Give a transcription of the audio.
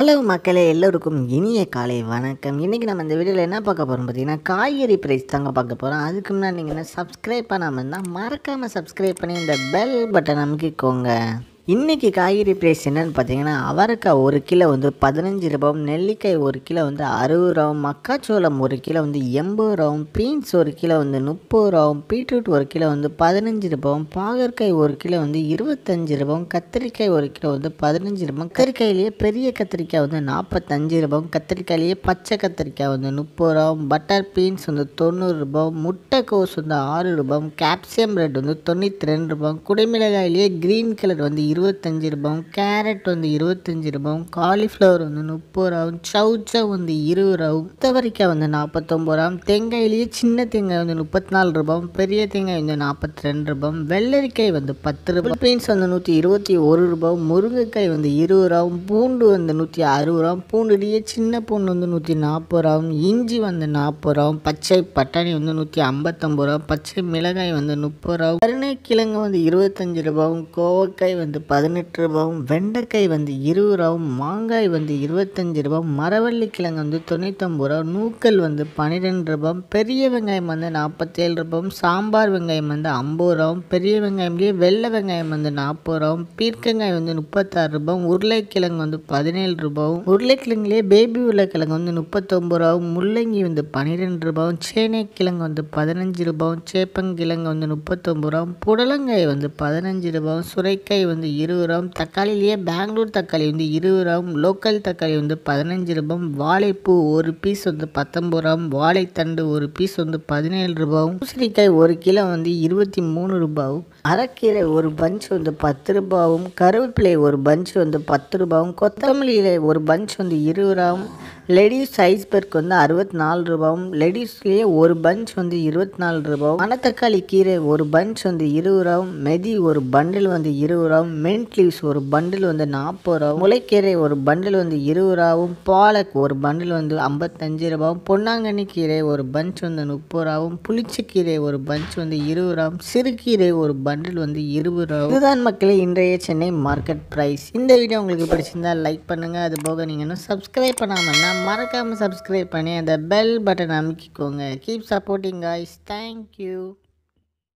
hello மக்களே எல்லோருக்கும் இனிய காலை வணக்கம் இன்றைக்கி நம்ம இந்த வீடியோவில் என்ன பார்க்க போகிறோம் பார்த்தீங்கன்னா காய்கறி ப்ரைஸ் தாங்க பார்க்க போகிறோம் அதுக்கு முன்னாடி நீங்கள் என்ன சப்ஸ்கிரைப் பண்ணாமல் இருந்தால் மறக்காமல் சப்ஸ்கிரைப் பண்ணி இந்த பெல் பட்டன் அமுக்கிக்கோங்க இன்றைக்கி காய்கறி ப்ரைஸ் என்னன்னு பார்த்தீங்கன்னா அவரைக்காய் ஒரு கிலோ வந்து பதினஞ்சு ரூபாயும் நெல்லிக்காய் ஒரு கிலோ வந்து அறுபது ரூபாயும் மக்காச்சோளம் ஒரு கிலோ வந்து எண்பது ரூபாயும் பீன்ஸ் ஒரு கிலோ வந்து முப்பது ரூபாயும் பீட்ரூட் ஒரு கிலோ வந்து பதினஞ்சு ரூபாயும் பாகற்காய் ஒரு கிலோ வந்து இருபத்தஞ்சு ரூபாயும் கத்திரிக்காய் ஒரு கிலோ வந்து பதினஞ்சு ரூபாயும் கத்திரிக்காயிலேயே பெரிய கத்திரிக்காய் வந்து நாற்பத்தஞ்சு ரூபாயும் கத்திரிக்காயிலேயே பச்சை கத்திரிக்காய் வந்து முப்பது ரூபாயும் பட்டர் பீன்ஸ் வந்து தொண்ணூறு ரூபாயும் முட்டைக்கோஸ் வந்து ஆறு ரூபாயும் கேப்சியம் ரெட் வந்து தொண்ணூற்றி ரெண்டு ரூபாயும் குடைமிளகாயிலேயே க்ரீன் கலர் வந்து இருபத்தஞ்சு ரூபாயும் கேரட் வந்து இருபத்தஞ்சு ரூபாயும் காலிஃப்ளவர் வந்து முப்பது ரூபாயும் சவுச்சவ் வந்து இருபது ரூபாயும் முத்தவரிக்காய் வந்து நாற்பத்தொம்பது ரூபாயும் தேங்காயிலேயே சின்ன தேங்காய் வந்து முப்பத்தி நாலு ரூபாயும் பெரிய தேங்காய் வந்து நாற்பத்தி ரெண்டு ரூபாயும் வெள்ளரிக்காய் வந்து பத்து ரூபாய் பீன்ஸ் வந்து நூற்றி இருபத்தி ஒரு ரூபாயும் முருங்கைக்காய் வந்து இருபது ரூபாயும் பூண்டு வந்து நூற்றி அறுபது ரூபாயும் பூண்டுலேயே சின்ன பூண்டு வந்து நூற்றி நாற்பது ரூபாயும் இஞ்சி வந்து நாற்பது ரூபாயும் பச்சை பட்டாணி வந்து நூற்றி ஐம்பத்தொம்பது ரூபா பச்சை மிளகாய் வந்து முப்பது ரூபா கருணைக்கிழங்கு வந்து இருபத்தஞ்சு ரூபாயும் கோவக்காய் வந்து பதினெட்டு ரூபாயும் வெண்டைக்காய் வந்து இருபது ரூபாயும் மாங்காய் வந்து இருபத்தஞ்சு ரூபாயும் மரவள்ளி கிழங்கு வந்து தொண்ணூத்தொம்பது ரூபா நூக்கல் வந்து பன்னிரெண்டு ரூபாயும் பெரிய வெங்காயம் வந்து நாற்பத்தேழு ரூபாயும் சாம்பார் வெங்காயம் வந்து ஐம்பது ரூபாயும் பெரிய வெங்காயம்லேயே வெள்ளை வெங்காயம் வந்து நாற்பது ரூபாயும் பீர்க்கங்காய் வந்து முப்பத்தாறு ரூபாயும் உருளைக்கிழங்கு வந்து பதினேழு ரூபாயும் உருளைக்கிழங்குலேயே பேபி உருளைக்கிழங்கு வந்து முப்பத்தொம்பது ரூபாயும் முள்ளங்கி வந்து பன்னிரெண்டு ரூபாயும் சேனைக்கிழங்கு வந்து பதினஞ்சு ரூபாயும் சேப்பங்கிழங்கு வந்து முப்பத்தொம்பது ரூபாயும் புடலங்காய் வந்து பதினஞ்சு ரூபாயும் சுரைக்காய் வந்து இருபது ரூபாயும் தக்காளிலேயே பெங்களூர் தக்காளி வந்து இருபது ரூபாயும் லோக்கல் தக்காளி வந்து பதினஞ்சு ரூபாயும் வாழைப்பூ ஒரு பீஸ் வந்து பத்தொம்பது ரூபாயும் வாழைத்தண்டு ஒரு பீஸ் வந்து பதினேழு ரூபாயும் பூசணிக்காய் ஒரு கிலோ வந்து இருபத்தி மூணு ரூபாயும் அரைக்கீரை ஒரு பஞ்ச் வந்து பத்து ரூபாயும் கருவேப்பிலை ஒரு பஞ்ச் வந்து பத்து ரூபாயும் கொத்தமல்லி இலை ஒரு பஞ்ச் வந்து இருபது ரூபாயும் லெடிஸ் ஐஸ்பர்க் வந்து அறுபத்தி நாலு ரூபாயும் லெடிஸ்லேயே ஒரு பஞ்ச் வந்து இருபத்தி நாலு ரூபாயும் மணத்தக்காளி கீரை ஒரு பஞ்ச் வந்து இருபது ரூபாயும் மெதி ஒரு பண்டில் வந்து இருபது ரூபாயும் மென்ட் லீவ்ஸ் ஒரு பண்டில் வந்து நாற்பது ரூபாயும் முளைக்கீரை ஒரு பண்டில் வந்து இருபது ரூபாயும் பாலக் ஒரு பண்டில் வந்து ஐம்பத்தஞ்சு ரூபாயும் பொன்னாங்கண்ணி கீரை ஒரு பஞ்ச் வந்து முப்பது ரூபாயும் புளிச்சக்கீரை ஒரு பஞ்ச் வந்து இருபது ரூபாயும் சிறுகீரை ஒரு பண்டில் வந்து இருபது ரூபா இதுதான் மக்களே இன்றைய சென்னை மார்க்கெட் ப்ரைஸ் இந்த வீடியோ உங்களுக்கு பிடிச்சிருந்தா லைக் பண்ணுங்கள் அது போக நீங்கள் இன்னும் சப்ஸ்கிரைப் பண்ணாமல்னா மறக்காமல் சப்ஸ்கிரைப் பண்ணி அந்த பெல் பட்டன் அமைக்கிக்கோங்க கீப் சப்போர்ட்டிங் காய்ஸ் தேங்க்யூ